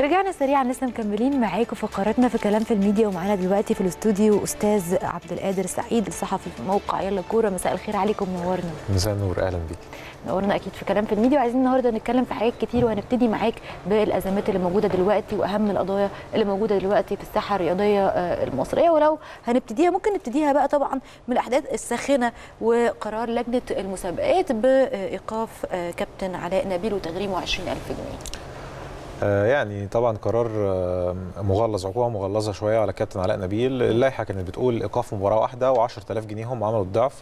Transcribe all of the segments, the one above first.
ورجعنا سريعا لسه مكملين معاكم فقراتنا في كلام في الميديا ومعانا دلوقتي في الاستوديو استاذ عبد القادر سعيد الصحفي في موقع يلا كوره مساء الخير عليكم نورنا مساء النور اهلا بيك نورنا اكيد في كلام في الميديا وعايزين النهارده نتكلم في حاجات كتير وهنبتدي معاك بالازمات اللي موجوده دلوقتي واهم القضايا اللي موجوده دلوقتي في الساحه الرياضيه المصريه ولو هنبتديها ممكن نبتديها بقى طبعا من الاحداث الساخنه وقرار لجنه المسابقات بايقاف كابتن علاء نبيل وتغريمه 20000 جنيه يعني طبعا قرار مغلظ عقوبه مغلظه شويه على كابتن علاء نبيل اللائحه كانت بتقول ايقاف مباراه واحده و10000 جنيه هم عملوا الضعف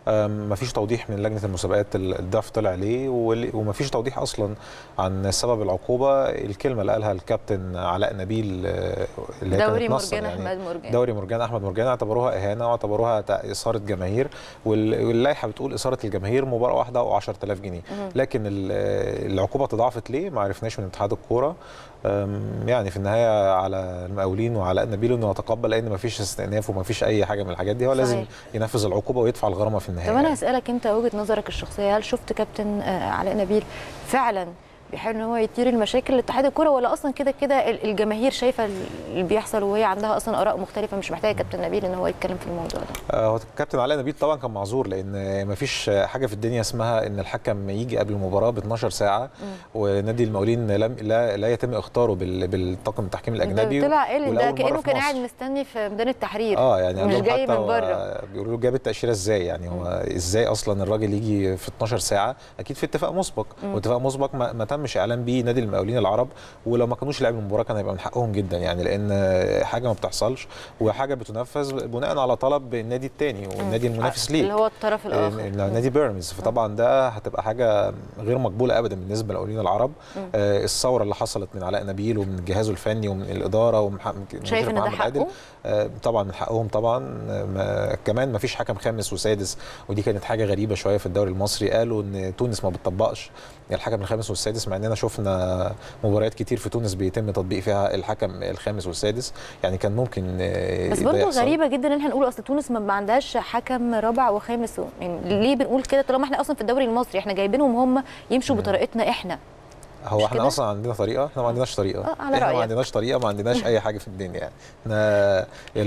مفيش توضيح من لجنه المسابقات الضعف طلع ليه ومفيش توضيح اصلا عن سبب العقوبه الكلمه اللي قالها الكابتن علاء نبيل اللي هي دوري مرجان يعني احمد مرجان دوري مرجان احمد مرجان اعتبروها اهانه واعتبروها اثاره جماهير واللائحه بتقول اثاره الجماهير مباراه واحده و10000 جنيه لكن العقوبه تضاعفت ليه ما عرفناش من اتحاد الكوره يعني في النهايه على المقاولين وعلى نبيل انه يتقبل لان ما فيش استئناف وما فيش اي حاجه من الحاجات دي هو صحيح. لازم ينفذ العقوبه ويدفع الغرامه في النهايه طب انا هسالك انت وجهه نظرك الشخصيه هل شفت كابتن علاء نبيل فعلا بيحاول ان هو يثير المشاكل لاتحاد الكره ولا اصلا كده كده الجماهير شايفه اللي بيحصل وهي عندها اصلا اراء مختلفه مش محتاجه كابتن نبيل ان هو يتكلم في الموضوع ده هو كابتن علاء نبيل طبعا كان معذور لان ما فيش حاجه في الدنيا اسمها ان الحكم يجي قبل المباراه ب 12 ساعه م. ونادي المقاولين لم لا, لا يتم اختاره بالطاقم التحكيم الاجنبي طلع قال ده كانه كان قاعد مستني في ميدان التحرير اه يعني مش جاي من بره بيقولوا له جاب التاشيره ازاي يعني هو ازاي اصلا الراجل يجي في 12 ساعه اكيد في اتفاق مسبق واتفاق مسبق ما, ما تمش اعلان بيه نادي المقاولين العرب ولو ما كانوش لعبوا المباراه كان هيبقى من حقهم جدا يعني لان حاجه ما بتحصلش وحاجه بتنفذ بناء على طلب النادي الثاني والنادي المنافس ليه اللي هو الطرف الاخر نادي بيراميدز فطبعا ده هتبقى حاجه غير مقبوله ابدا بالنسبه للمقاولين العرب آه الثوره اللي حصلت من علاء نبيل ومن جهازه الفني ومن الاداره ومن شايف ان ده حقه آه طبعا من حقهم طبعا ما كمان ما فيش حكم خامس وسادس ودي كانت حاجه غريبه شويه في الدوري المصري قالوا ان تونس ما بتطبقش الحكم الخامس والسادس مع اننا شفنا مباريات كتير في تونس بيتم تطبيق فيها الحكم الخامس والسادس يعني كان ممكن بس برضه غريبه جدا ان احنا نقول اصل تونس ما عندهاش حكم رابع وخامس يعني ليه بنقول كده طالما احنا اصلا في الدوري المصري احنا جايبينهم هم يمشوا بطريقتنا احنا هو احنا اصلا عندنا طريقه احنا ما عندناش طريقه آه على احنا ما عندناش طريقه ما عندناش اي حاجه في الدنيا يعني احنا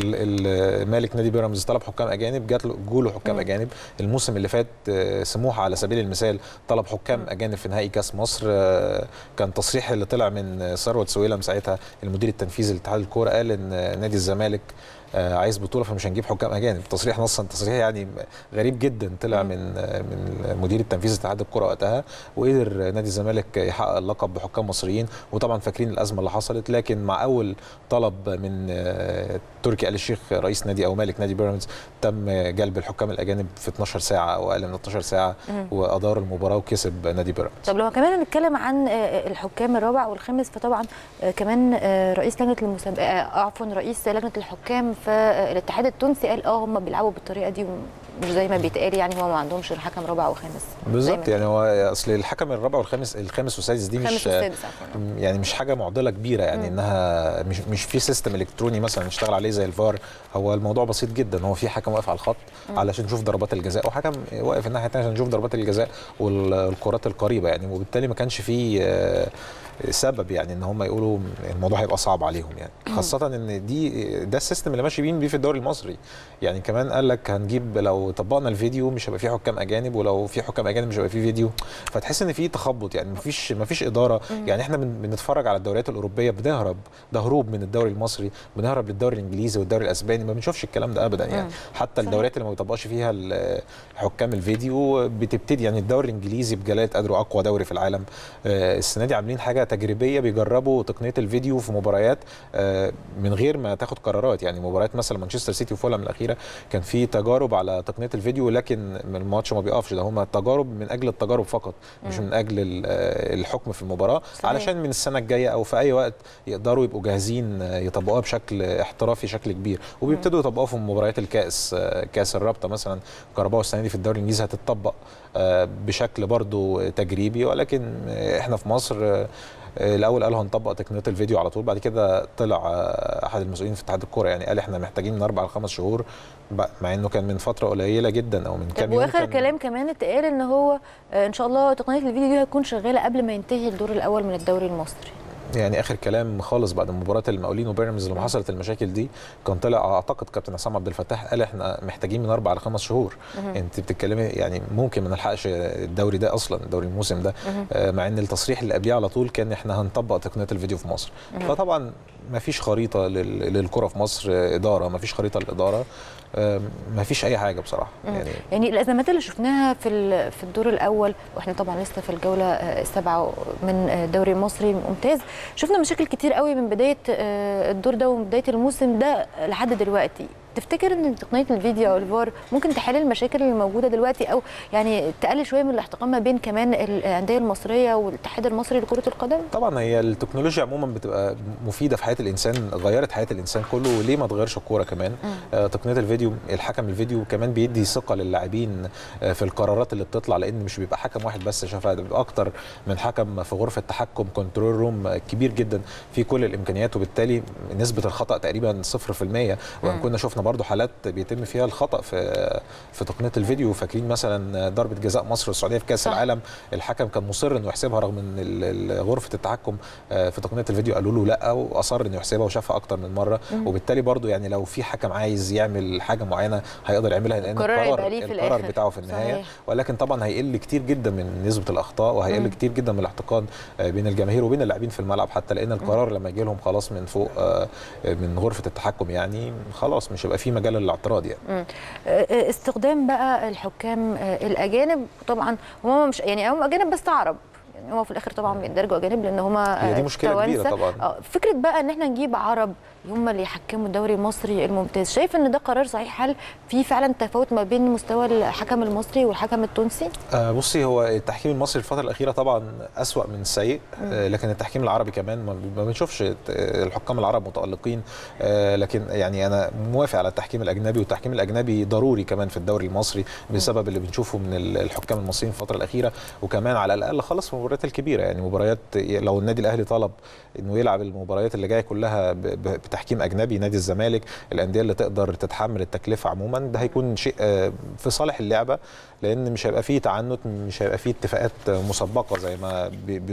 مالك نادي بيراميدز طلب حكام اجانب جات له جوله حكام اجانب الموسم اللي فات سموحه على سبيل المثال طلب حكام اجانب في نهائي كاس مصر كان تصريح اللي طلع من ثروت سويلم ساعتها المدير التنفيذي لاتحاد الكوره قال ان نادي الزمالك عايز بطوله فمش هنجيب حكام اجانب تصريح نصا تصريح يعني غريب جدا طلع من من المدير التنفيذي لاتحاد الكره وقتها وقدر نادي الزمالك يحقق اللقب بحكام مصريين وطبعا فاكرين الازمه اللي حصلت لكن مع اول طلب من تركي آل الشيخ رئيس نادي او مالك نادي بيراميدز تم جلب الحكام الاجانب في 12 ساعه او اقل من 12 ساعه وادار المباراه وكسب نادي بيراميدز طب لو كمان هنتكلم عن الحكام الرابع والخامس فطبعا كمان رئيس لجنه المسابقه عفوا رئيس لجنه الحكام فالاتحاد التونسي قال اه هم بيلعبوا بالطريقه دي مش زي ما بيتقال يعني هو ما عندهمش الحكم رابع وخامس بالظبط يعني هو اصل الحكم الرابع والخامس الخامس والسادس دي مش يعني مش حاجه معضله كبيره يعني م. انها مش مش في سيستم الكتروني مثلا نشتغل عليه زي الفار هو الموضوع بسيط جدا هو في حكم واقف على الخط م. علشان نشوف ضربات الجزاء وحكم واقف الناحيه الثانيه عشان نشوف ضربات الجزاء والكرات القريبه يعني وبالتالي ما كانش في سبب يعني ان هم يقولوا الموضوع هيبقى صعب عليهم يعني خاصه ان دي ده السيستم اللي ماشي بيه في الدوري المصري يعني كمان قال لك هنجيب لو طبقنا الفيديو مش هيبقى فيه حكام اجانب ولو في حكام اجانب مش هيبقى فيه فيديو فتحس ان في تخبط يعني مفيش مفيش اداره يعني احنا بنتفرج على الدوريات الاوروبيه بنهرب ده هروب من الدوري المصري بنهرب للدوري الانجليزي والدوري الاسباني ما بنشوفش الكلام ده ابدا يعني حتى الدوريات اللي ما بيطبقش فيها حكام الفيديو بتبتدي يعني الدوري الانجليزي بجلاله قدره اقوى دوري في العالم السنه دي عاملين حاجه تجريبيه بيجربوا تقنيه الفيديو في مباريات من غير ما تاخد قرارات يعني مباريات مثلا مانشستر سيتي وفولهام الاخيره كان في تجارب على تقنيه الفيديو لكن الماتش ما بيقفش ده هم تجارب من اجل التجارب فقط مش من اجل الحكم في المباراه صحيح. علشان من السنه الجايه او في اي وقت يقدروا يبقوا جاهزين يطبقوها بشكل احترافي شكل كبير وبيبتدوا يطبقوها في مباريات الكاس كاس الرابطه مثلا كهرباء السنه دي في الدوري الانجليزي هتطبق بشكل برضو تجريبي ولكن احنا في مصر الاول قالوا هنطبق تقنيه الفيديو على طول بعد كده طلع احد المسؤولين في اتحاد الكوره يعني قال احنا محتاجين من اربع لخمس شهور مع انه كان من فتره قليله جدا او من كام يوم واخر كلام كمان اتقال ان هو ان شاء الله تقنيه الفيديو دي هتكون شغاله قبل ما ينتهي الدور الاول من الدوري المصري يعني اخر كلام خالص بعد مباراه المقاولين وبيراميدز لما حصلت المشاكل دي كان طلع اعتقد كابتن عصام عبد الفتاح قال احنا محتاجين من اربع لخمس شهور انت بتتكلمي يعني ممكن ما نلحقش الدوري ده اصلا الدوري الموسم ده آه مع ان التصريح اللي قبليه على طول كان احنا هنطبق تقنيه الفيديو في مصر فطبعا ما فيش خريطه للكره في مصر اداره ما فيش خريطه للاداره ما فيش اي حاجه بصراحه يعني يعني الازمات اللي شفناها في في الدور الاول واحنا طبعا لسه في الجوله السابعه من الدوري المصري ممتاز شفنا مشاكل كتير قوي من بدايه الدور ده ومن بدايه الموسم ده لحد دلوقتي تفتكر ان تقنيه الفيديو او الفار ممكن تحل المشاكل اللي موجوده دلوقتي او يعني تقلل شويه من الاحتقان ما بين كمان الانديه المصريه والاتحاد المصري لكره القدم؟ طبعا هي التكنولوجيا عموما بتبقى مفيده في حياه الانسان غيرت حياه الانسان كله وليه ما تغيرش الكوره كمان؟ آه تقنيه الفيديو الحكم الفيديو كمان بيدي ثقه للاعبين آه في القرارات اللي بتطلع لان مش بيبقى حكم واحد بس شافها بيبقى اكتر من حكم في غرفه تحكم كنترول روم كبير جدا في كل الامكانيات وبالتالي نسبه الخطا تقريبا 0% وان كنا شفنا برضو حالات بيتم فيها الخطا في في تقنيه الفيديو فاكرين مثلا ضربه جزاء مصر والسعوديه في كاس صح. العالم الحكم كان مصر انه يحسبها رغم ان غرفه التحكم في تقنيه الفيديو قالوا له لا واصر انه يحسبها وشافها اكتر من مره مم. وبالتالي برضو يعني لو في حكم عايز يعمل حاجه معينه هيقدر يعملها لان القرار القرار بتاعه في النهايه صحيح. ولكن طبعا هيقل كتير جدا من نسبه الاخطاء وهيقل كتير جدا من الاحتقان بين الجماهير وبين اللاعبين في الملعب حتى لان القرار لما يجي لهم خلاص من فوق من غرفه التحكم يعني خلاص مش هيبقى في مجال للاعتراض يعني استخدام بقى الحكام الاجانب طبعا هم مش يعني هم اجانب بس عرب يعني هم في الاخر طبعا بيندرجوا اجانب لان هم هي دي مشكله توانسة. كبيره طبعا فكره بقى ان احنا نجيب عرب هم اللي يحكموا الدوري المصري الممتاز شايف ان ده قرار صحيح هل في فعلا تفاوت ما بين مستوى الحكم المصري والحكم التونسي آه بصي هو التحكيم المصري الفتره الاخيره طبعا اسوا من السيء آه لكن التحكيم العربي كمان ما بنشوفش الحكام العرب متالقين آه لكن يعني انا موافق على التحكيم الاجنبي والتحكيم الاجنبي ضروري كمان في الدوري المصري بسبب اللي بنشوفه من الحكام المصريين في الفتره الاخيره وكمان على الاقل خلص في المباريات الكبيره يعني مباريات لو النادي الاهلي طلب انه يلعب المباريات اللي جايه كلها بتحكيم اجنبي نادي الزمالك الانديه اللي تقدر تتحمل التكلفه عموما ده هيكون شيء في صالح اللعبه لان مش هيبقى فيه تعنت مش هيبقى فيه اتفاقات مسبقه زي ما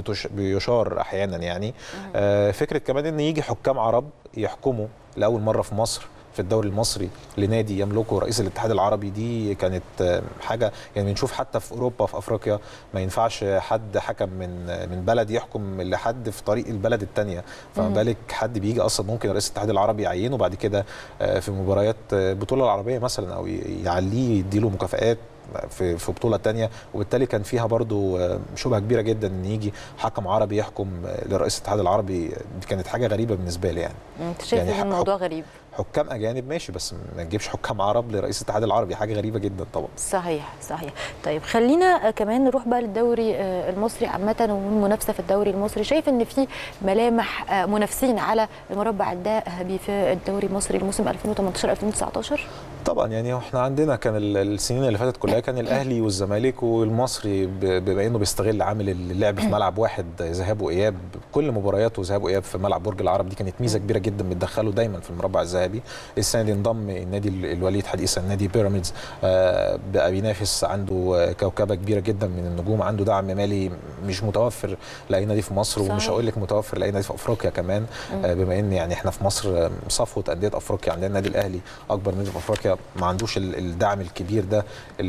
بيشار احيانا يعني فكره كمان ان يجي حكام عرب يحكموا لاول مره في مصر في الدوري المصري لنادي يملكه رئيس الاتحاد العربي دي كانت حاجه يعني بنشوف حتى في اوروبا في افريقيا ما ينفعش حد حكم من من بلد يحكم لحد في طريق البلد الثانيه فما بالك حد بيجي اصلا ممكن رئيس الاتحاد العربي يعينه بعد كده في مباريات البطوله العربيه مثلا او يعليه يديله مكافئات في في بطوله تانية وبالتالي كان فيها برضو شبهه كبيره جدا ان يجي حكم عربي يحكم لرئيس الاتحاد العربي دي كانت حاجه غريبه بالنسبه لي يعني انت شايف يعني الموضوع غريب حكام اجانب ماشي بس ما تجيبش حكام عرب لرئيس الاتحاد العربي حاجه غريبه جدا طبعا صحيح صحيح طيب خلينا كمان نروح بقى للدوري المصري عامه والمنافسه في الدوري المصري شايف ان في ملامح منافسين على المربع الذهبي في الدوري المصري الموسم 2018 2019 طبعا يعني احنا عندنا كان السنين اللي فاتت كلها كان الاهلي والزمالك والمصري بما انه بيستغل عامل اللعب في ملعب واحد ذهاب واياب كل مبارياته ذهاب واياب في ملعب برج العرب دي كانت ميزه كبيره جدا بتدخله دايما في المربع الذهبي السنه دي انضم النادي الوليد حديثا نادي بيراميدز آه بقى بينافس عنده كوكبه كبيره جدا من النجوم عنده دعم مالي مش متوفر لاي نادي في مصر صحيح. ومش هقول لك متوفر لاي نادي في افريقيا كمان آه بما ان يعني احنا في مصر صفوه انديه افريقيا عندنا النادي الاهلي اكبر نادي في افريقيا ما عندوش الدعم الكبير ده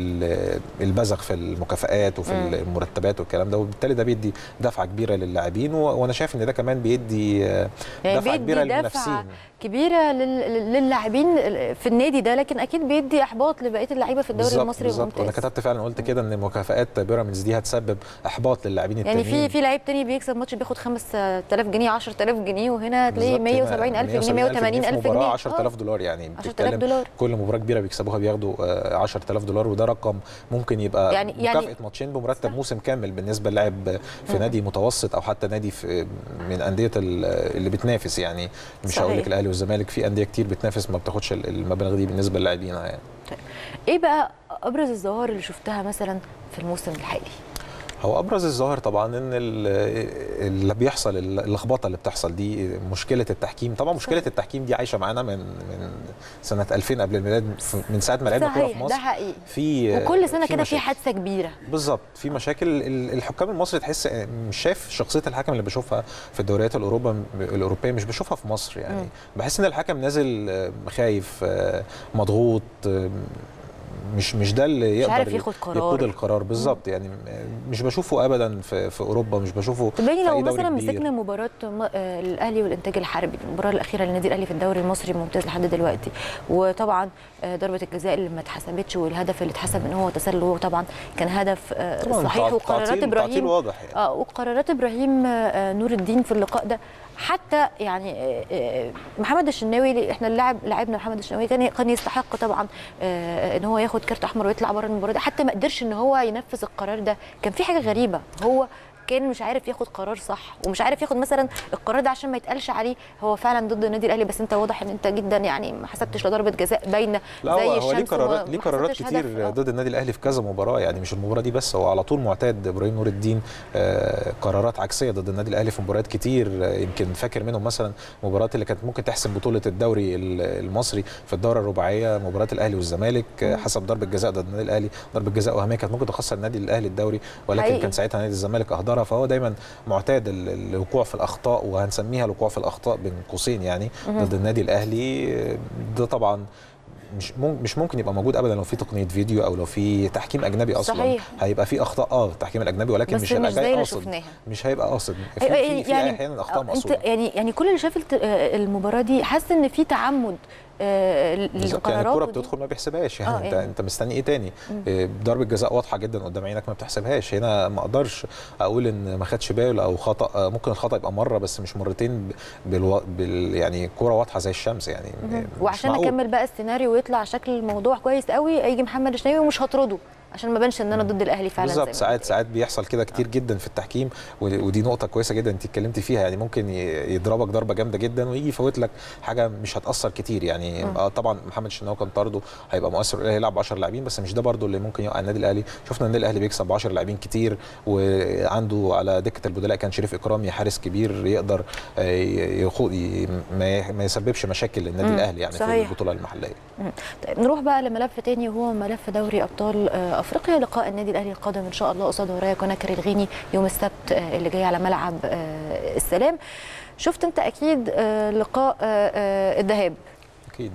البزغ في المكافآت وفي مم. المرتبات والكلام ده وبالتالي ده بيدي دفعه كبيره للاعبين وانا شايف ان ده كمان بيدي يعني دفعه كبيره للمنافسين كبيره للاعبين في النادي ده لكن اكيد بيدي احباط لبقيه اللعيبه في الدوري بالزبط المصري بالظبط وانا كتبت فعلا قلت كده ان مكافآت بيراميدز دي هتسبب احباط للاعبين يعني التانيين في في لعيب تاني بيكسب ماتش بياخد 5000 جنيه 10000 جنيه وهنا تلاقي 180000 جنيه 180000 جنيه 10000 دولار يعني 10000 دولار كل مباراه كبيره بيكسبوها بياخدوا 10000 دولار وده رقم ممكن يبقى يعني مكافاه يعني ماتشين بمرتب موسم كامل بالنسبه للاعب في نادي متوسط او حتى نادي في من انديه اللي بتنافس يعني مش هقول لك الاهلي والزمالك في انديه كتير بتنافس ما بتاخدش المبالغ دي بالنسبه للاعبين يعني طيب. ايه بقى ابرز الظواهر اللي شفتها مثلا في الموسم الحالي هو ابرز الظاهر طبعا ان اللي بيحصل اللخبطه اللي بتحصل دي مشكله التحكيم طبعا مشكله التحكيم دي عايشه معانا من من سنه 2000 قبل الميلاد من ساعه ما لعبنا كوره في مصر ده حقيقي في وكل سنه كده في حادثه كبيره بالظبط في مشاكل الحكام المصري تحس مش شايف شخصيه الحكم اللي بشوفها في الدوريات الاوروبا الاوروبيه مش بشوفها في مصر يعني م. بحس ان الحكم نازل خايف مضغوط مش مش ده اللي يقدر مش عارف ياخد قرار يقود القرار بالظبط يعني مش بشوفه ابدا في, في اوروبا مش بشوفه طب يعني لو مثلا مسكنا مباراه الاهلي والانتاج الحربي المباراه الاخيره للنادي الاهلي في الدوري المصري الممتاز لحد دلوقتي وطبعا ضربه الجزاء اللي ما اتحسبتش والهدف اللي اتحسب ان هو تسلل هو طبعا كان هدف صحيح وقرارات ابراهيم واضح يعني. اه وقرارات ابراهيم نور الدين في اللقاء ده حتى يعني محمد الشناوي احنا اللاعب لاعبنا محمد الشناوي كان كان يستحق طبعا ان هو ياخد كارت احمر ويطلع بره المباراه دي حتى ما قدرش ان هو ينفذ القرار ده كان في حاجه غريبه هو كان مش عارف ياخد قرار صح ومش عارف ياخد مثلا القرار ده عشان ما يتقالش عليه هو فعلا ضد النادي الاهلي بس انت واضح ان انت جدا يعني ما حسبتش لضربه جزاء باينه لا زي هو ليه قرارات ليه قرارات كتير ضد النادي الاهلي في كذا مباراه يعني مش المباراه دي بس هو على طول معتاد ابراهيم نور الدين آه قرارات عكسيه ضد النادي الاهلي في مباريات كتير آه يمكن فاكر منهم مثلا مباريات اللي كانت ممكن تحسم بطوله الدوري المصري في الدوره الرباعيه مباراه الاهلي والزمالك آه حسب ضربه جزاء ضد النادي الاهلي ضربه جزاء وهميه كانت ممكن تخسر النادي الاهلي الدوري ولكن حقيقي. كان ساعتها نادي الزمالك اهدرها فهو دايما معتاد الوقوع في الاخطاء وهنسميها الوقوع في الاخطاء بين قوسين يعني ضد النادي الاهلي ده طبعا مش مش ممكن يبقى موجود ابدا لو في تقنيه فيديو او لو في تحكيم اجنبي اصلا صحيح. هيبقى في اخطاء اه التحكيم الاجنبي ولكن بس مش هيبقى مش زي جاي اللي قاصد شفناها. مش هيبقى قاصد في, في, في يعني احيانا اخطاء انت مقصوده يعني يعني كل اللي شاف المباراه دي حاسس ان في تعمد بالظبط يعني الكوره بتدخل ما بيحسبهاش يعني, آه انت يعني. انت مستني ايه تاني ضربه جزاء واضحه جدا قدام عينك ما بتحسبهاش هنا ما اقدرش اقول ان ما خدش باله او خطا ممكن الخطا يبقى مره بس مش مرتين بالو... بال يعني كوره واضحه زي الشمس يعني وعشان اكمل بقى السيناريو ويطلع شكل الموضوع كويس قوي يجي محمد الشناوي ومش هطرده عشان ما بانش ان انا ضد الاهلي فعلا بالظبط ساعات ساعات بيحصل كده كتير جدا في التحكيم ودي نقطه كويسه جدا انت اتكلمتي فيها يعني ممكن يضربك ضربه جامده جدا ويجي يفوت لك حاجه مش هتاثر كتير يعني م. طبعا محمد الشناوي كان طرده هيبقى مؤثر الاهلي يلعب 10 لاعبين بس مش ده برده اللي ممكن يوقع النادي الاهلي شفنا النادي الاهلي بيكسب ب 10 لاعبين كتير وعنده على دكه البدلاء كان شريف اكرامي حارس كبير يقدر يخوض ما يسببش مشاكل للنادي الاهلي يعني صحيح. في البطوله المحليه طيب نروح بقى لملف تاني وهو ملف دوري ابطال افريقيا لقاء النادي الاهلي القادم ان شاء الله قصاد ورايا كوناكري الغيني يوم السبت اللي جاي على ملعب السلام شفت انت اكيد لقاء الذهاب اكيد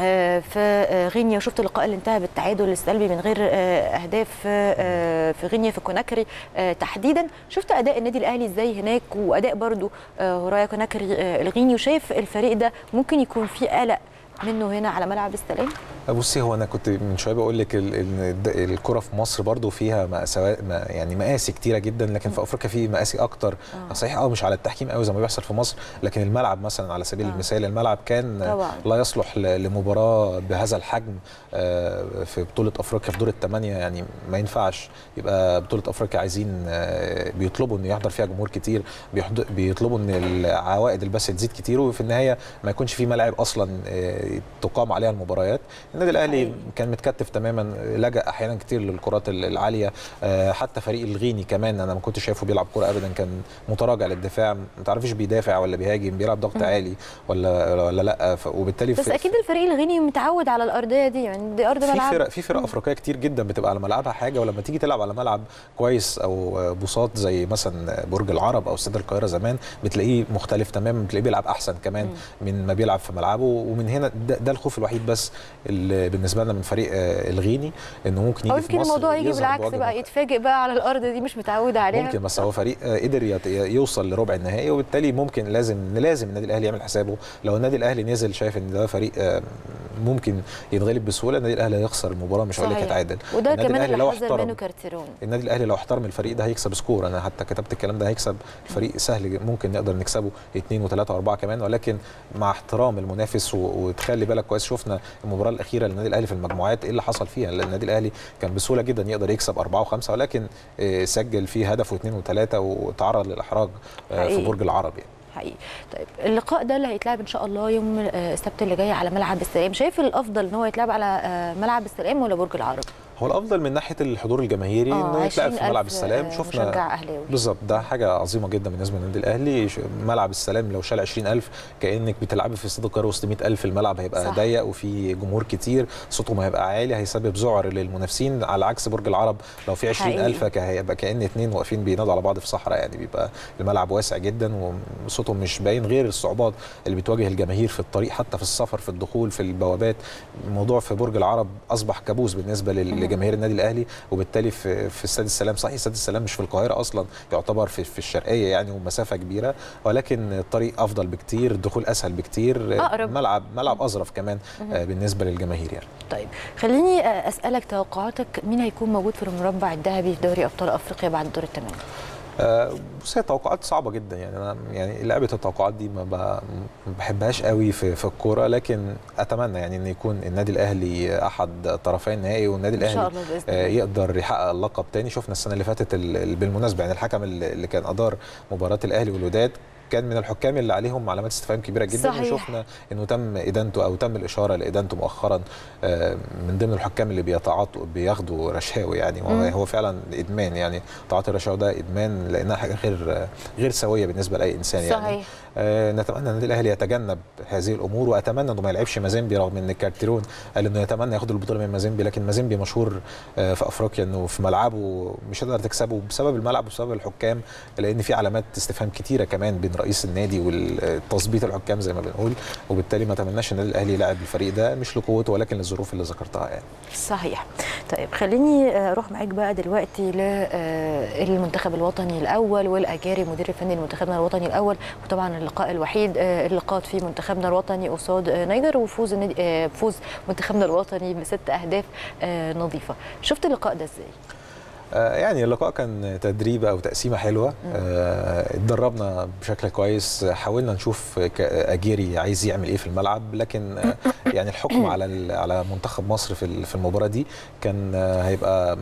في غينيا وشفت اللقاء اللي انتهى بالتعادل السلبي من غير اهداف في غينيا في كوناكري تحديدا شفت اداء النادي الاهلي ازاي هناك واداء برضو ورايا كوناكري الغيني وشايف الفريق ده ممكن يكون فيه قلق منه هنا على ملعب السلام بصي هو انا كنت من شويه بقول لك ان الكره في مصر برضو فيها مأساوات يعني مقاسي كتيره جدا لكن في افريقيا في مقاسي اكتر آه. صحيح اه مش على التحكيم قوي زي ما بيحصل في مصر لكن الملعب مثلا على سبيل آه. المثال الملعب كان طبعا. لا يصلح لمباراه بهذا الحجم في بطوله افريقيا في دور الثمانيه يعني ما ينفعش يبقى بطوله افريقيا عايزين بيطلبوا ان يحضر فيها جمهور كتير بيطلبوا ان العوائد البث تزيد كتير وفي النهايه ما يكونش في ملاعب اصلا تقام عليها المباريات النادي الاهلي أي. كان متكتف تماما لجا احيانا كتير للكرات العاليه حتى فريق الغيني كمان انا ما كنتش شايفه بيلعب كوره ابدا كان متراجع للدفاع ما تعرفش بيدافع ولا بيهاجم بيلعب ضغط م. عالي ولا ولا لا وبالتالي بس اكيد الفريق الغيني متعود على الارضيه دي يعني دي ارض ملعب في فرق في فرق افريقيه كتير جدا بتبقى على ملعبها حاجه ولما تيجي تلعب على ملعب كويس او بساط زي مثلا برج العرب او استاد القاهره زمان بتلاقيه مختلف تماما بتلاقيه بيلعب احسن كمان م. من ما بيلعب في ملعبه ومن هنا ده, ده الخوف الوحيد بس اللي بالنسبه لنا من فريق الغيني انه ممكن يجي في مصر الموضوع يجي بالعكس بقى يتفاجئ بقى على الارض دي مش متعود عليها ممكن بس هو فريق قدر يوصل لربع النهائي وبالتالي ممكن لازم لازم النادي الاهلي يعمل حسابه لو النادي الاهلي نزل شايف ان ده فريق ممكن يتغلب بسهوله النادي الاهلي هيخسر المباراه مش هقول لك يتعادل وده كمان اللي لو حذر منه كارتيرون النادي الاهلي لو احترم الفريق ده هيكسب سكور انا حتى كتبت الكلام ده هيكسب فريق سهل ممكن نقدر نكسبه اثنين وثلاثه واربعه كمان ولكن مع احترام المنافس وتخلي بالك كويس شفنا المباراه الاخيره للنادي الاهلي في المجموعات ايه اللي حصل فيها لان النادي الاهلي كان بسهوله جدا يقدر يكسب اربعه وخمسه ولكن سجل فيه هدف واثنين وثلاثه وتعرض للاحراج في برج العرب يعني حقيقي طيب اللقاء ده اللي هيتلعب ان شاء الله يوم السبت اللي جاي على ملعب السلام شايف الافضل ان هو يتلعب على ملعب السلام ولا برج العرب هو الافضل من ناحيه الحضور الجماهيري آه، انه يتلعب في 20,000 ملعب السلام آه، شفنا مشجع اهلاوي بالظبط ده حاجه عظيمه جدا بالنسبه للنادي الاهلي ش- ملعب السلام لو شال 20000 كانك بتلعبي في استاد القاهره وسط 100000 الملعب هيبقى صح. ضيق وفي جمهور كتير صوتهم هيبقى عالي هيسبب ذعر للمنافسين على عكس برج العرب لو في 20000 ك- هيبقى كان اتنين واقفين بينادوا على بعض في صحراء يعني بيبقى الملعب واسع جدا وصوتهم مش باين غير الصعوبات اللي بتواجه الجماهير في الطريق حتى في السفر في الدخول في البوابات الموضوع في برج العرب اصبح كابوس بالنسبه لل- مم. لجماهير النادي الاهلي وبالتالي في في استاد السلام صحيح استاد السلام مش في القاهره اصلا يعتبر في في الشرقيه يعني ومسافه كبيره ولكن الطريق افضل بكتير الدخول اسهل بكتير أقرب. ملعب ملعب اظرف كمان آه، بالنسبه للجماهير يعني طيب خليني آه، اسالك توقعاتك مين هيكون موجود في المربع الذهبي في دوري ابطال افريقيا بعد دور الثمانيه آه، بص هي توقعات صعبه جدا يعني انا يعني لعبه التوقعات دي ما ب- ما بحبهاش قوي في في الكوره لكن اتمنى يعني ان يكون النادي الاهلي احد طرفي النهائي والنادي ان شاء الاهلي الله باذن آه، الله يقدر يحقق اللقب تاني شفنا السنه اللي فاتت ال- ال- بالمناسبه يعني الحكم اللي اللي كان ادار مباراه الاهلي والوداد كان من الحكام اللي عليهم علامات استفهام كبيره جدا صحيح. وشفنا انه تم ادانته او تم الاشاره لادانته مؤخرا آه، من ضمن الحكام اللي بيتعاطوا بياخدوا رشاوي يعني وهو مم. هو فعلا ادمان يعني تعاطي الرشاوي ده ادمان لانها حاجه غير غير سويه بالنسبه لاي انسان يعني صحيح آه، نتمنى ان النادي الاهلي يتجنب هذه الامور واتمنى انه ما يلعبش مازيمبي رغم ان كارتيرون قال انه يتمنى ياخد البطوله من مازيمبي لكن مازيمبي مشهور آه، في افريقيا انه في ملعبه مش هتقدر تكسبه بسبب الملعب وبسبب الحكام لان في علامات استفهام كتيره كمان بين رئيس النادي والتظبيط الحكام زي ما بنقول وبالتالي ما اتمناش ان النادي الاهلي يلعب الفريق ده مش لقوته ولكن للظروف اللي ذكرتها يعني صحيح طيب خليني آه، اروح معاك بقى دلوقتي للمنتخب الوطني الاول والاجاري مدير الفني لمنتخبنا الوطني الاول وطبعا اللقاء الوحيد آه، اللي قاد فيه منتخبنا الوطني قصاد آه، نيجر وفوز النادي- آه، فوز منتخبنا الوطني بست اهداف آه، نظيفه شفت اللقاء ده ازاي آه، يعني اللقاء كان تدريب او تقسيمه حلوه آه، اتدربنا بشكل كويس حاولنا نشوف ك- اجيري عايز يعمل ايه في الملعب لكن آه، يعني الحكم على ال- على منتخب مصر في ال- في المباراه دي كان آه، هيبقى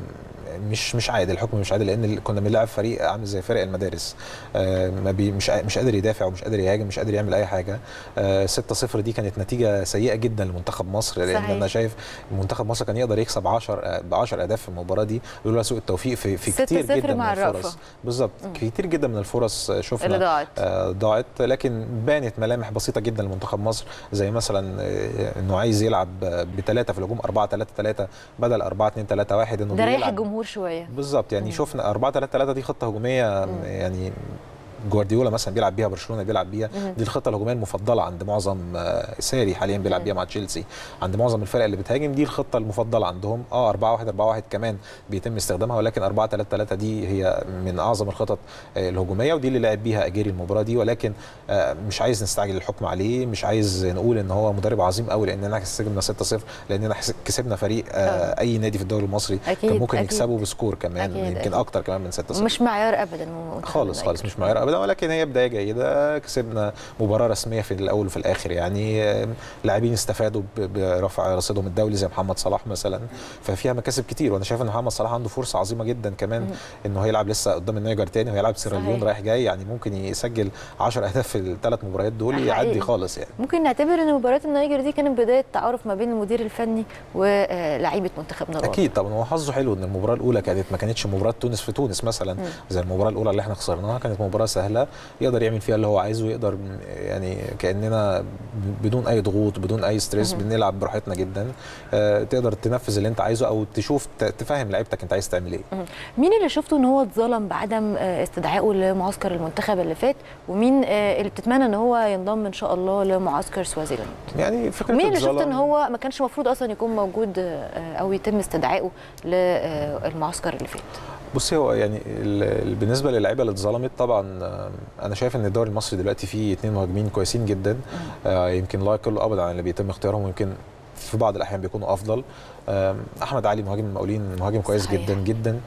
مش مش عادل الحكم مش عادل لان ال- كنا بنلعب فريق عامل زي فرق المدارس آه، ما بي مش قا- مش قادر يدافع ومش قادر يهاجم مش قادر يعمل اي حاجه آه، 6-0 دي كانت نتيجه سيئه جدا لمنتخب مصر لان صحيح. انا شايف منتخب مصر كان يقدر يكسب 10 ب 10 اهداف في المباراه دي لولا سوء التوفيق في في 6-0 كتير جدا من مع الفرص الرأفة. بالظبط مم. كتير جدا من الفرص شفنا اللي ضاعت آه، ضاعت لكن بانت ملامح بسيطه جدا لمنتخب مصر زي مثلا آه، انه عايز يلعب بثلاثه في الهجوم 4 3 3 بدل 4 2 3 1 انه ده ريح بيلعب الجمهور شويه بالظبط يعني مم. شفنا 4 3 3 دي خطه هجوميه مم. يعني جوارديولا مثلا بيلعب بيها برشلونه بيلعب بيها مم. دي الخطه الهجوميه المفضله عند معظم آه، ساري حاليا بيلعب مم. بيها مع تشيلسي عند معظم الفرق اللي بتهاجم دي الخطه المفضله عندهم اه 4 1 4 1 كمان بيتم استخدامها ولكن 4 3 3 دي هي من اعظم الخطط آه، الهجوميه ودي اللي لعب بيها اجيري المباراه دي ولكن آه، مش عايز نستعجل الحكم عليه مش عايز نقول ان هو مدرب عظيم قوي لاننا كسبنا 6 0 لاننا حس- كسبنا فريق آه، آه. اي نادي في الدوري المصري أكيد، كان ممكن أكيد. يكسبه بسكور كمان أكيد، يمكن أكيد. اكتر كمان من 6 0 مش معيار ابدا منتخب خالص خالص النيجر. مش معيار ابدا ولكن هي بدايه جيده كسبنا مباراه رسميه في الاول وفي الاخر يعني آه، لاعبين استفادوا ب- برفع رصيدهم الدولي زي محمد صلاح مثلا ففيها مكاسب كتير وانا شايف ان محمد صلاح عنده فرصه عظيمه جدا كمان مم. انه هيلعب لسه قدام النيجر تاني وهيلعب سيراليون صحيح. رايح جاي يعني ممكن يسجل 10 اهداف في الثلاث مباريات دول حقيقي. يعدي خالص يعني ممكن نعتبر ان مباراه النيجر دي كانت بدايه تعارف ما بين المدير الفني ولاعيبه منتخبنا الوطني اكيد طبعا هو حظه حلو ان المباراه الاولى كانت ما كانتش مباراه تونس في تونس مثلا مم. زي المباراه الاولى اللي احنا خسرناها كانت مباراه سهله يقدر يعمل فيها اللي هو عايزه يقدر يعني كاننا بدون اي ضغوط بدون اي ستريس مهم. بنلعب براحتنا جدا آه، تقدر تنفذ اللي انت عايزه او تشوف ت- تفهم لعيبتك انت عايز تعمل ايه مين اللي شفته ان هو اتظلم بعدم آه، استدعائه لمعسكر المنتخب اللي فات ومين آه، اللي بتتمنى ان هو ينضم ان شاء الله لمعسكر سوازيلاند يعني فكره مين اللي شفت الظلم- ان هو ما كانش المفروض اصلا يكون موجود آه، او يتم استدعائه للمعسكر اللي فات بصي هو يعني ال- ال- بالنسبه للعيبه اللي اتظلمت طبعا آه، انا شايف ان الدوري المصري دلوقتي فيه اثنين مهاجمين كويسين جدا آه، يمكن لا يقل ابدا عن اللي بيتم اختيارهم يمكن في بعض الاحيان بيكونوا افضل آم، احمد علي مهاجم المقاولين مهاجم كويس صحيح. جدا جدا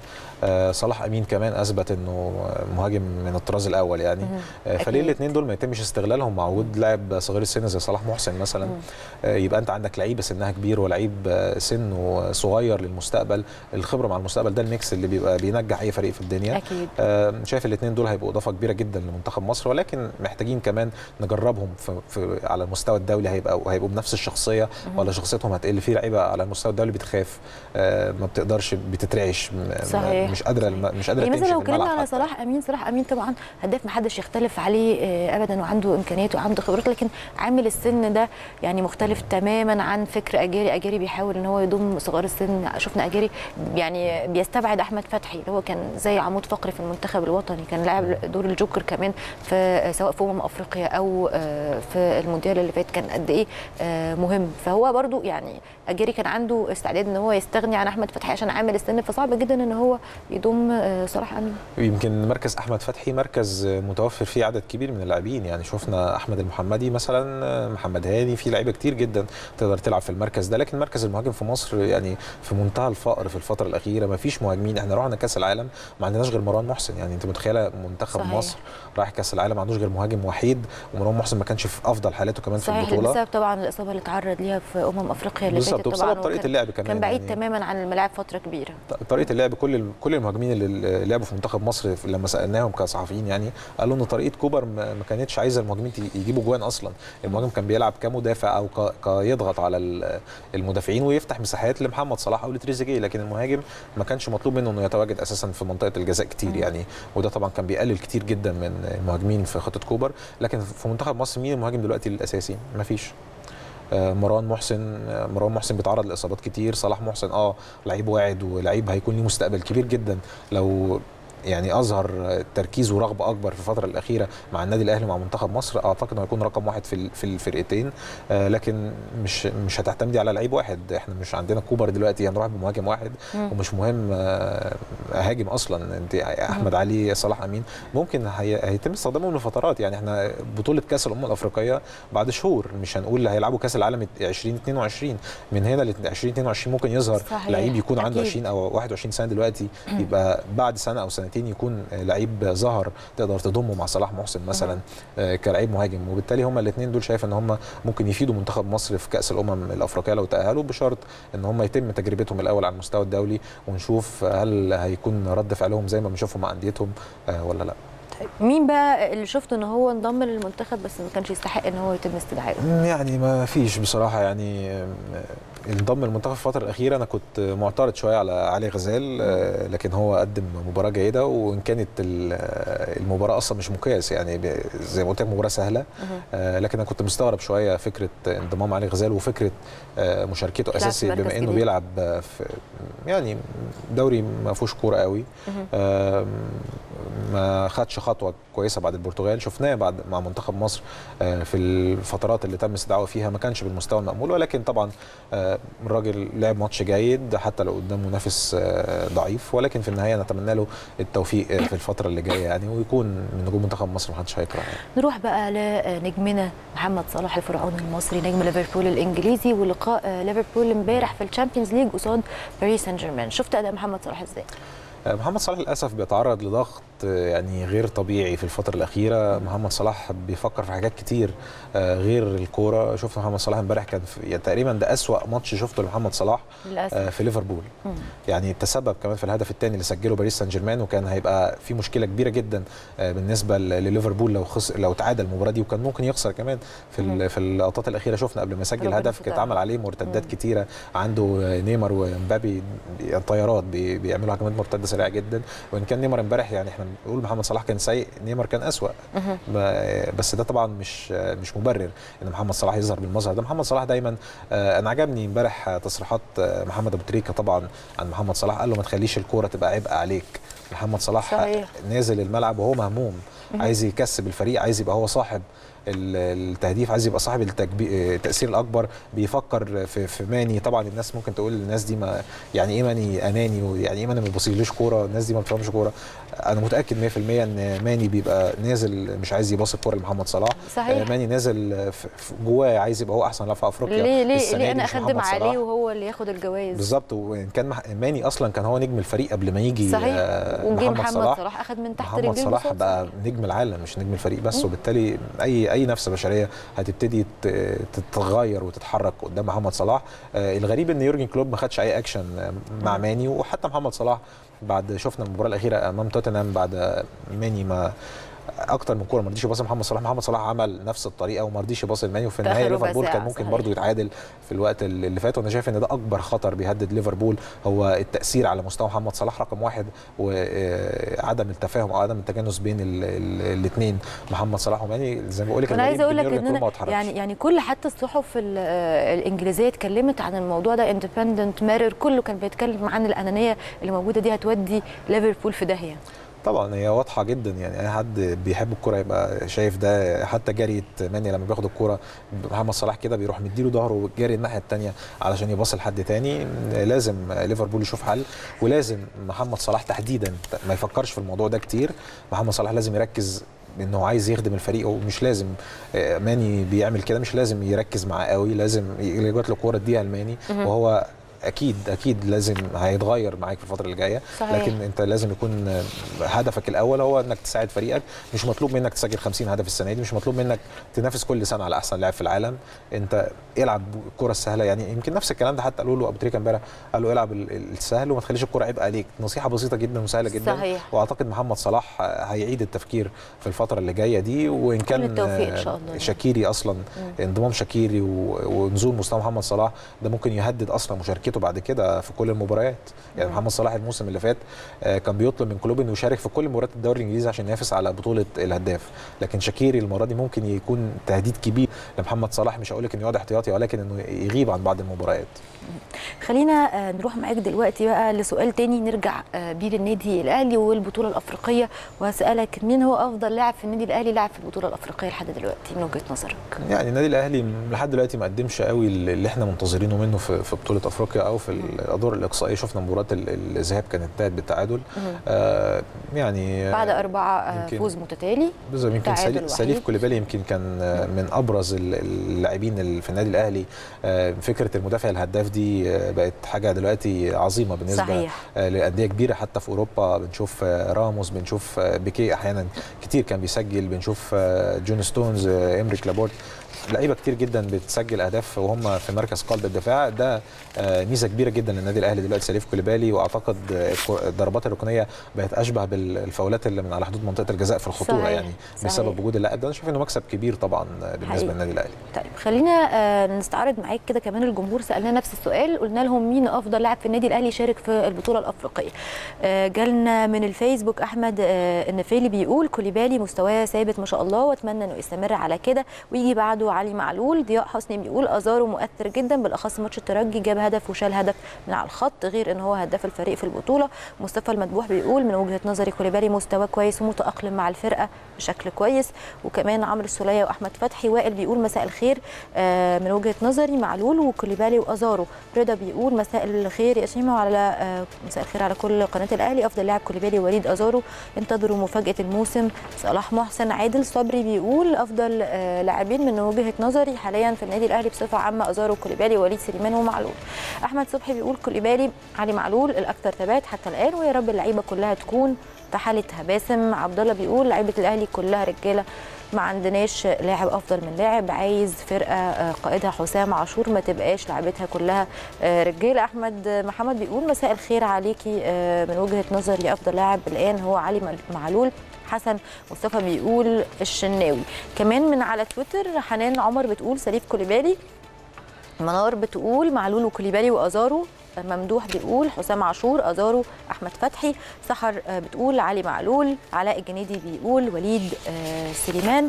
آه صلاح امين كمان اثبت انه مهاجم من الطراز الاول يعني آه فليه الاثنين دول ما يتمش استغلالهم مع وجود لاعب صغير السن زي صلاح محسن مثلا آه يبقى انت عندك لعيب سنها كبير ولعيب سنه صغير للمستقبل الخبره مع المستقبل ده الميكس اللي بيبقى بينجح اي فريق في الدنيا أكيد. آه شايف الاثنين دول هيبقوا اضافه كبيره جدا لمنتخب مصر ولكن محتاجين كمان نجربهم في, في على المستوى الدولي هيبقى هيبقوا بنفس الشخصيه ولا شخصيتهم هتقل في لعيبه على المستوى الدولي بتخاف آه ما بتقدرش بتترعش صحيح. مش قادره مش قادره يعني تمشي مثلا لو في الملعب اتكلمنا على حتى. صلاح امين صلاح امين طبعا هداف ما حدش يختلف عليه آه، ابدا وعنده امكانيات وعنده خبرات لكن عامل السن ده يعني مختلف تماما عن فكر اجاري اجاري بيحاول ان هو يضم صغار السن شفنا اجاري يعني بيستبعد احمد فتحي اللي هو كان زي عمود فقري في المنتخب الوطني كان لاعب دور الجوكر كمان في سواء في امم افريقيا او آه، في المونديال اللي فات كان قد ايه آه، مهم فهو برضو يعني اجاري كان عنده استعداد ان هو يستغني عن احمد فتحي عشان عامل السن فصعب جدا ان هو يضم آه، صلاح امين يمكن مركز احمد فتحي مركز متوفر فيه عدد كبير من اللاعبين يعني شفنا احمد المحمدي مثلا محمد هاني في لعيبه كتير جدا تقدر تلعب في المركز ده لكن مركز المهاجم في مصر يعني في منتهى الفقر في الفتره الاخيره ما فيش مهاجمين احنا رحنا كاس العالم ما عندناش غير مروان محسن يعني انت متخيله منتخب صحيح. مصر رايح كاس العالم ما عندوش غير مهاجم وحيد ومروان محسن ما كانش في افضل حالاته كمان في صحيح البطوله بسبب طبعا الاصابه اللي اتعرض ليها في امم افريقيا اللي بالظبط فاتت وبسبب طبعا طريقه وكان- اللعب كمان كان بعيد يعني. تماما عن الملاعب فتره كبيره طريقه اللعب كل ال- كل المهاجمين اللي لعبوا في منتخب مصر في- لما سالناهم كصحفيين يعني قالوا ان طريقه كوبر ما ما كانتش عايزه المهاجمين ت- يجيبوا جوان اصلا المهاجم كان بيلعب كمدافع او ك- كيضغط على ال- المدافعين ويفتح مساحات لمحمد صلاح او لتريزيجيه لكن المهاجم ما كانش مطلوب منه انه يتواجد اساسا في منطقه الجزاء كتير يعني وده طبعا كان بيقلل كتير جدا من المهاجمين في خطه كوبر لكن في منتخب مصر مين المهاجم دلوقتي الاساسي مفيش آه، مروان محسن آه، مروان محسن بيتعرض لاصابات كتير صلاح محسن اه لعيب واعد ولعيب هيكون ليه مستقبل كبير جدا لو يعني اظهر تركيز ورغبه اكبر في الفتره الاخيره مع النادي الاهلي ومع منتخب مصر اعتقد انه هيكون رقم واحد في ال- في الفرقتين آه، لكن مش مش هتعتمدي على لعيب واحد احنا مش عندنا كوبر دلوقتي هنروح بمهاجم واحد مم. ومش مهم آه، اهاجم اصلا انت احمد علي صلاح امين ممكن هي- هيتم استخدامهم لفترات يعني احنا بطوله كاس الامم الافريقيه بعد شهور مش هنقول هيلعبوا كاس العالم 2022 من هنا ل 2022 ممكن يظهر صحيح. لعيب يكون عنده أكيد. 20 او 21 سنه دلوقتي يبقى بعد سنه او سنتين يكون لعيب ظهر تقدر تضمه مع صلاح محسن مثلا آه، كلاعب مهاجم وبالتالي هما الاثنين دول شايف ان هم ممكن يفيدوا منتخب مصر في كاس الامم الافريقيه لو تاهلوا بشرط ان هم يتم تجربتهم الاول على المستوى الدولي ونشوف هل هيكون رد فعلهم زي ما بنشوفهم مع انديتهم آه، ولا لا مين بقى اللي شفته ان هو انضم للمنتخب بس ما كانش يستحق ان هو يتم استدعائه يعني ما فيش بصراحه يعني آه، انضم المنتخب في الفتره الاخيره انا كنت معترض شويه على علي غزال آه، لكن هو قدم مباراه جيده وان كانت ال- آه، المباراه اصلا مش مقياس يعني ب- زي ما قلت لك مباراه سهله آه، لكن انا كنت مستغرب شويه فكره انضمام علي غزال وفكره آه، مشاركته بيلعب في اساسي مركز بما انه جديد. بيلعب آه، في يعني دوري ما فيهوش كوره قوي مهم. آم، ما خدش خطوه كويسه بعد البرتغال شفناه بعد مع منتخب مصر آه، في الفترات اللي تم استدعائه فيها ما كانش بالمستوى المامول ولكن طبعا آه، الراجل لعب ماتش جيد حتى لو قدام منافس آه، ضعيف ولكن في النهايه نتمنى له التوفيق آه، في الفتره اللي جايه يعني ويكون من نجوم منتخب مصر ما حدش هيكره يعني. نروح بقى لنجمنا محمد صلاح الفرعوني المصري نجم ليفربول الانجليزي ولقاء آه، ليفربول امبارح في الشامبيونز ليج قصاد باريس سان جيرمان شفت اداء محمد صلاح ازاي آه، محمد صلاح للاسف بيتعرض لضغط آه، يعني غير طبيعي في الفتره الاخيره محمد صلاح بيفكر في حاجات كتير آه، غير الكوره شفت محمد صلاح امبارح كان في يعني تقريبا ده اسوا ماتش شفته لمحمد صلاح للاسف آه، في ليفربول مم. يعني تسبب كمان في الهدف الثاني اللي سجله باريس سان جيرمان وكان هيبقى في مشكله كبيره جدا آه، بالنسبه ل- لليفربول لو خسر لو تعادل المباراه دي وكان ممكن يخسر كمان في مم. ال- في اللقطات الاخيره شفنا قبل ما يسجل ربنا هدف ستر. كانت اتعمل عليه مرتدات مم. كتيره عنده آه، نيمار ومبابي بي- طيارات بي- بيعملوا هجمات مرتده سريعه جدا وان كان نيمار امبارح يعني احنا بنقول محمد صلاح كان سيء نيمار كان اسوا مهم. ما- بس ده طبعا مش مش مبرر ان محمد صلاح يظهر بالمظهر ده محمد صلاح دايما آه، انا عجبني امبارح آه، تصريحات آه، محمد ابو تريكه طبعا عن محمد صلاح قال له ما تخليش الكوره تبقى عبء عليك محمد صلاح صحيح. نازل الملعب وهو مهموم عايز يكسب الفريق عايز يبقى هو صاحب ال- التهديف عايز يبقى صاحب التكبي- التاثير الاكبر بيفكر في, في ماني طبعا الناس ممكن تقول الناس دي ما يعني ايه ماني اناني ويعني ايه ماني ما بيبصيلوش كوره الناس دي ما بتفهمش كوره انا متاكد 100% ان ماني بيبقى نازل مش عايز يباص الكوره لمحمد صلاح صحيح. ماني نازل جواه عايز يبقى هو احسن لاعب في افريقيا ليه ليه, ليه انا اخدم عليه وهو اللي ياخد الجوائز بالظبط وان كان ماني اصلا كان هو نجم الفريق قبل ما يجي صحيح وجي محمد, محمد صلاح, صلاح اخد من تحت محمد صلاح بقى نجم العالم مش نجم الفريق بس م. وبالتالي اي اي نفس بشريه هتبتدي تتغير وتتحرك قدام محمد صلاح آه الغريب ان يورجن كلوب ما خدش اي اكشن مع ماني وحتى محمد صلاح بعد شفنا المباراه الاخيره امام توتنهام بعد ماني ما اكتر من كوره ما رضيش يباصي محمد صلاح محمد صلاح عمل نفس الطريقه وما رضيش يباصي الماني وفي النهايه ليفربول كان ممكن برضه يتعادل في الوقت اللي فات وانا شايف ان ده اكبر خطر بيهدد ليفربول هو التاثير على مستوى محمد صلاح رقم واحد وعدم التفاهم او عدم التجانس بين الاثنين محمد صلاح وماني زي ما بقول لك انا عايزه اقول لك ان يعني يعني كل حتى الصحف الانجليزيه اتكلمت عن الموضوع ده اندبندنت ميرور كله كان بيتكلم عن الانانيه اللي موجوده دي هتودي ليفربول في داهيه طبعا هي واضحه جدا يعني اي حد بيحب الكوره يبقى شايف ده حتى جريه ماني لما بياخد الكوره محمد صلاح كده بيروح مديله ظهره وجاري الناحيه الثانيه علشان يباص لحد تاني لازم ليفربول يشوف حل ولازم محمد صلاح تحديدا ما يفكرش في الموضوع ده كتير محمد صلاح لازم يركز انه عايز يخدم الفريق ومش لازم ماني بيعمل كده مش لازم يركز معاه قوي لازم جات له كوره اديها لماني وهو اكيد اكيد لازم هيتغير معاك في الفتره اللي جايه صحيح. لكن انت لازم يكون هدفك الاول هو انك تساعد فريقك مش مطلوب منك تسجل 50 هدف السنه دي مش مطلوب منك تنافس كل سنه على احسن لاعب في العالم انت العب الكره السهله يعني يمكن نفس الكلام ده حتى قالوا له ابو تريكه امبارح قال له العب السهل وما تخليش الكره عبء عليك نصيحه بسيطه جدا وسهله جدا صحيح. واعتقد محمد صلاح هيعيد التفكير في الفتره اللي جايه دي وان كان التوفيق ان شاء الله شاكيري اصلا انضمام شاكيري ونزول مستوى محمد صلاح ده ممكن يهدد اصلا مشاركته بعد كده في كل المباريات يعني محمد صلاح الموسم اللي فات كان بيطلب من كلوب انه يشارك في كل مباريات الدوري الانجليزي عشان ينافس على بطوله الهداف لكن شاكيري المره دي ممكن يكون تهديد كبير لمحمد صلاح مش هقول لك انه يقعد احتياطي ولكن انه يغيب عن بعض المباريات خلينا نروح معاك دلوقتي بقى لسؤال تاني نرجع بيه للنادي الاهلي والبطوله الافريقيه وهسالك مين هو افضل لاعب في النادي الاهلي لاعب في البطوله الافريقيه لحد دلوقتي من وجهه نظرك يعني النادي الاهلي لحد دلوقتي ما قدمش قوي اللي احنا منتظرينه منه في, في بطوله افريقيا او في الادوار الاقصائيه شفنا مباراه الذهاب كانت انتهت بالتعادل آه يعني بعد اربعه فوز متتالي بالظبط يمكن سليف, سليف كوليبالي يمكن كان من ابرز اللاعبين في النادي الاهلي آه فكره المدافع الهداف دي بقت حاجه دلوقتي عظيمه بالنسبه صحيح. لانديه كبيره حتى في اوروبا بنشوف راموس بنشوف بيكي احيانا كتير كان بيسجل بنشوف جون ستونز امريك لابورت لعيبه كتير جدا بتسجل اهداف وهم في مركز قلب الدفاع ده ميزه كبيره جدا للنادي الاهلي دلوقتي سليف كوليبالي واعتقد الضربات الركنيه بقت اشبه بالفاولات اللي من على حدود منطقه الجزاء في الخطوره صحيح. يعني صحيح. بسبب وجود اللاعب ده انا شايف انه مكسب كبير طبعا بالنسبه للنادي الاهلي طيب خلينا نستعرض معاك كده كمان الجمهور سالنا نفس السؤال قلنا لهم مين افضل لاعب في النادي الاهلي يشارك في البطوله الافريقيه جالنا من الفيسبوك احمد النفيلي بيقول كوليبالي مستواه ثابت ما شاء الله واتمنى انه يستمر على كده ويجي بعده علي معلول ضياء حسني بيقول ازارو مؤثر جدا بالاخص ماتش الترجي جاب هدف وشال هدف من على الخط غير ان هو هداف الفريق في البطوله مصطفى المدبوح بيقول من وجهه نظري كوليبالي مستواه كويس ومتاقلم مع الفرقه بشكل كويس وكمان عمرو السوليه واحمد فتحي وائل بيقول مساء الخير من وجهه نظري معلول وكوليبالي وازارو رضا بيقول مساء الخير يا شيماء وعلى مساء الخير على كل قناه الاهلي افضل لاعب كوليبالي وليد ازارو انتظروا مفاجاه الموسم صلاح محسن عادل صبري بيقول افضل لاعبين من وجهه نظري حاليا في النادي الاهلي بصفه عامه ازارو كوليبالي وليد سليمان ومعلول احمد صبحي بيقول كوليبالي علي معلول الاكثر ثبات حتى الان ويا رب اللعيبه كلها تكون في حالتها باسم عبد الله بيقول لعيبه الاهلي كلها رجاله ما عندناش لاعب افضل من لاعب عايز فرقه قائدها حسام عاشور ما تبقاش لعبتها كلها رجاله احمد محمد بيقول مساء الخير عليكي من وجهه نظري افضل لاعب الان هو علي معلول حسن مصطفى بيقول الشناوي كمان من على تويتر حنان عمر بتقول سليف كوليبالي منار بتقول معلول وكوليبالي وازارو ممدوح بيقول حسام عاشور ازارو احمد فتحي سحر بتقول علي معلول علاء الجنيدي بيقول وليد سليمان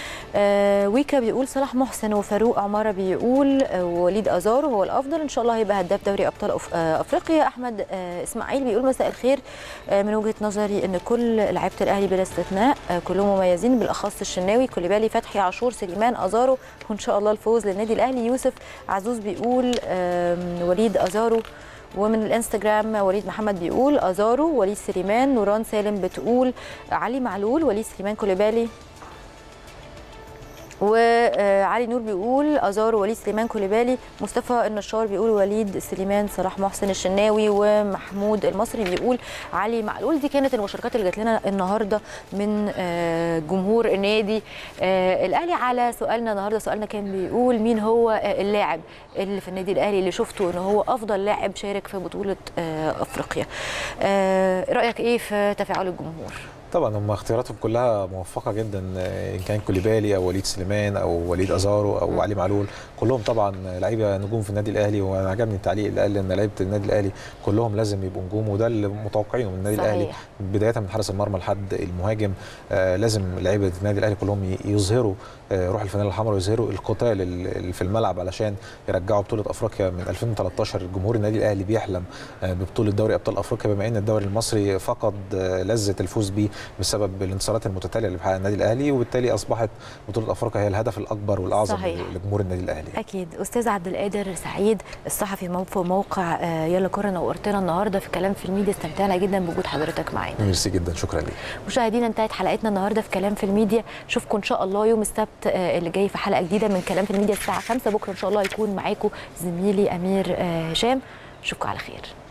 آه ويكا بيقول صلاح محسن وفاروق عماره بيقول آه وليد ازارو هو الافضل ان شاء الله هيبقى هداف دوري ابطال أف... آه افريقيا احمد اسماعيل بيقول مساء الخير من وجهه نظري ان كل لعيبه الاهلي بلا استثناء كلهم مميزين بالاخص الشناوي كوليبالي فتحي عاشور سليمان ازارو وان شاء الله الفوز للنادي الاهلي يوسف عزوز بيقول وليد ازارو ومن الانستجرام وليد محمد بيقول ازارو وليد سليمان نوران سالم بتقول علي معلول وليد سليمان كوليبالي وعلي نور بيقول ازار وليد سليمان كوليبالي مصطفى النشار بيقول وليد سليمان صلاح محسن الشناوي ومحمود المصري بيقول علي معلول دي كانت المشاركات اللي جات لنا النهارده من جمهور النادي الاهلي على سؤالنا النهارده سؤالنا كان بيقول مين هو اللاعب اللي في النادي الاهلي اللي شفته ان هو افضل لاعب شارك في بطوله افريقيا رايك ايه في تفاعل الجمهور طبعا هم اختياراتهم كلها موفقه جدا ان كان كوليبالي او وليد سليمان او وليد ازارو او م. علي معلول كلهم طبعا لعيبه نجوم في النادي الاهلي وانا عجبني التعليق اللي قال ان لعيبه النادي الاهلي كلهم لازم يبقوا نجوم وده اللي متوقعينه من النادي الاهلي بدايه من حارس المرمى لحد المهاجم آه لازم لعيبه النادي الاهلي كلهم يظهروا آه روح الفانيلا الحمراء ويظهروا القتال اللي في الملعب علشان يرجعوا بطوله افريقيا من 2013 جمهور النادي الاهلي بيحلم آه ببطوله دوري ابطال افريقيا بما ان الدوري المصري فقد لذه الفوز بيه بسبب الانتصارات المتتاليه اللي بحققها النادي الاهلي وبالتالي اصبحت بطوله افريقيا هي الهدف الاكبر والاعظم صحيح. لجمهور النادي الاهلي اكيد استاذ عبد القادر سعيد الصحفي في موقع يلا كوره نورتنا النهارده في كلام في الميديا استمتعنا جدا بوجود حضرتك معانا ميرسي جدا شكرا لك مشاهدينا انتهت حلقتنا النهارده في كلام في الميديا اشوفكم ان شاء الله يوم السبت اللي جاي في حلقه جديده من كلام في الميديا الساعه 5 بكره ان شاء الله يكون معاكم زميلي امير هشام اشوفكم على خير